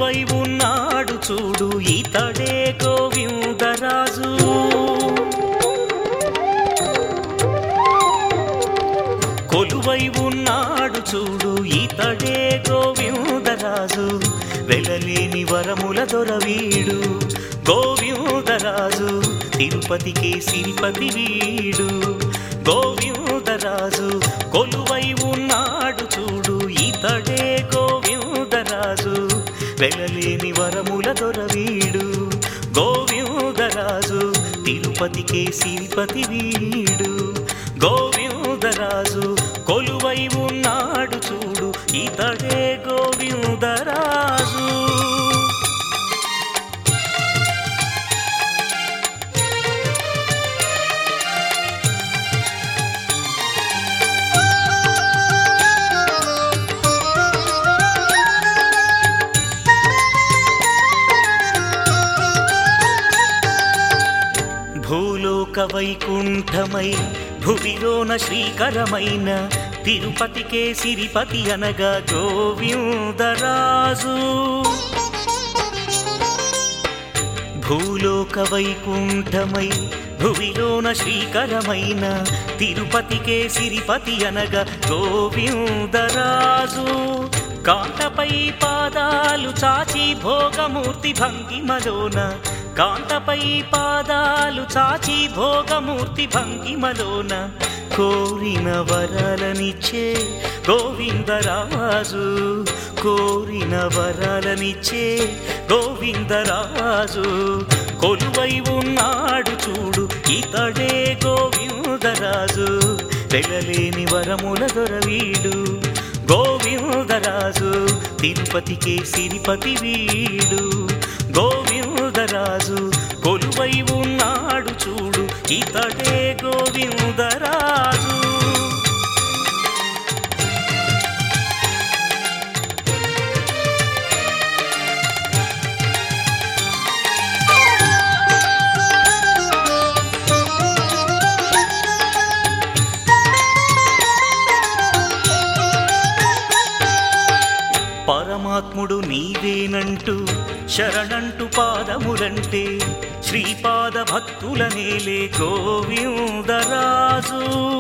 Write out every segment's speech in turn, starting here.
కొలువై ఉన్నాడు చూడు ఇతడే గోవిందరాజు కొలువై ఉన్నాడు చూడు ఇతడే గోవిందరాజు వెళ్ళలేని వరముల దొరవీడు గోవిందరాజు తిరుపతికి సిరిపతి వీడు గోవిందరాజు కొలువై ఉన్నాడు చూడు ఇతడే గోవిందరాజు వెళ్ళలేని వరముల దొరవీడు గోవిందరాజు తిరుపతికి సిరిపతి వీడు గోవిందరాజు కొలువై ఉన్నాడు చూడు ఇతడే గోవిందరాజు భూలోక వైకుంఠమై భువిలోన శ్రీకరమైన తిరుపతికే సిరిపతి అనగా గోవిందరాజు భూలోక వైకుంఠమై భువిలోన శ్రీకరమైన తిరుపతికే సిరిపతి అనగా గోవిందరాజు కాంతపై పాదాలు చాచి భోగమూర్తి భంగిమలోన కాంతపై పాదాలు చాచి భోగమూర్తి భంగిమలోన కోరిన వరాలనిచ్చే గోవిందరాజు కోరిన వరాలనిచ్చే గోవిందరాజు కొలువై ఉన్నాడు చూడు ఇతడే గోవిందరాజు వెళ్ళలేని వరముల దొరవీడు గోవిందరాజు తిరుపతికే సిరిపతి వీడు గోవిందరాజు కొలువై ఉన్నాడు చూడు ఇతడే గోవిందరాజు పరమాత్ముడు నీవేనంటూ శరణంటు పాదములంటే శ్రీపాద భక్తుల నేలే గోవిందరాజు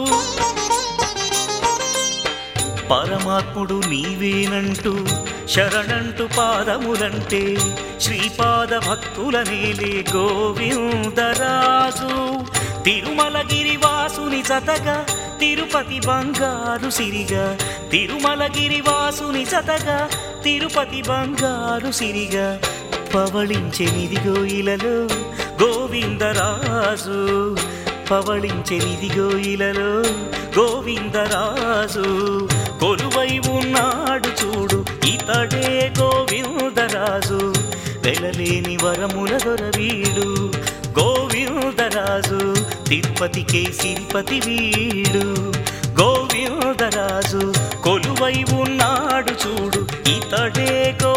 పరమాత్ముడు నీవేనంటూ శరణంటు పాదములంటే శ్రీపాద భక్తుల నేలే గోవిందరాజు తిరుమలగిరి వాసుని జతగా తిరుపతి బంగారు సిరిగా తిరుమలగిరి వాసుని జతగా తిరుపతి బంగారు సిరిగా పవళించెనిదిగో ఇలలో గోవిందరాజు పవళించెనిదిగో ఇలలో గోవిందరాజు కొలువై ఉన్నాడు చూడు ఇతడే గోవిందరాజు వెళ్ళలేని వరముల దొరవీడు గోవిందరాజు తిరుపతికే సిరిపతి వీడు గోవిందరాజు కొలువై ఉన్నాడు చూడు ఇతడే గో